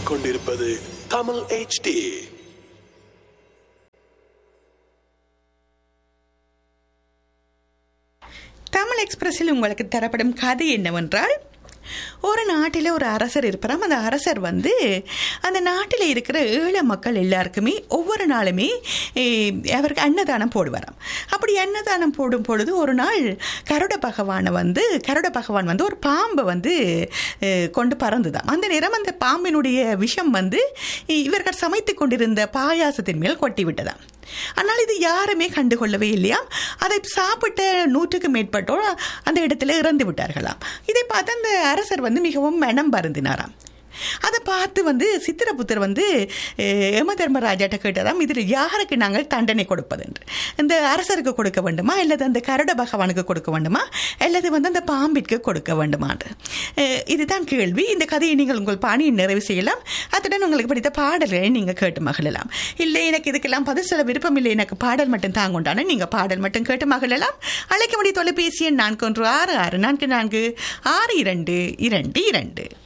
கேட்டுக்கொண்டிருப்பது தமிழ் HD தமிழ் எக்ஸ்பிரஸில் உங்களுக்கு தரப்படும் கதை என்னவென்றால் ஒரு நாட்டில் ஒரு அரசர் இருப்பாராம் அந்த அரசர் வந்து அந்த நாட்டில் இருக்கிற ஏழை மக்கள் எல்லாருக்குமே ஒவ்வொரு நாளுமே eh, அவருக்கு அன்னதானம் போடுவாராம் அப்படி அன்னதானம் போடும் பொழுது ஒரு நாள் கருட பகவானை வந்து கருட பகவான் வந்து ஒரு பாம்பை வந்து eh, கொண்டு பறந்துதான் அந்த நேரம் அந்த பாம்பினுடைய விஷம் வந்து eh, இவர்கள் சமைத்து கொண்டிருந்த பாயாசத்தின் மேல் கொட்டி விட்டதாம் ஆனால் இது யாருமே கண்டுகொள்ளவே இல்லையாம் அதை சாப்பிட்ட நூற்றுக்கு மேற்பட்டோர் அந்த இடத்துல இறந்து விட்டார்களாம் இதை பார்த்து அந்த அரசர் வந்து மிகவும் மனம் பருந்தினாராம் அதை பார்த்து வந்து சித்திரபுத்தர் வந்து அஹ், யம தர்மராஜாட்ட கேட்டதாம் இதில் யாருக்கு நாங்கள் தண்டனை கொடுப்பது என்று இந்த அரசருக்கு கொடுக்க வேண்டுமா அல்லது அந்த கருட பகவானுக்கு கொடுக்க வேண்டுமா அல்லது வந்து அந்த பாம்பிற்கு கொடுக்க வேண்டுமான்னு அஹ், இதுதான் கேள்வி இந்த கதையை நீங்கள் உங்கள் பாணியை நிறைவு செய்யலாம் அத்துடன் உங்களுக்கு பிடித்த பாடல்களை நீங்கள் கேட்டு மகிழலாம் இல்லை எனக்கு இதுக்கெல்லாம் பதில் சொல்ல விருப்பம் இல்லை எனக்கு பாடல் மட்டும் தாங்குண்டான நீங்கள் பாடல் மட்டும் கேட்டு மகிழலாம் அழைக்க முடிய தொலைபேசி எண் நான்கு ஒன்று ஆறு ஆறு நான்கு நான்கு ஆறு இரண்டு இரண்டு இரண்டு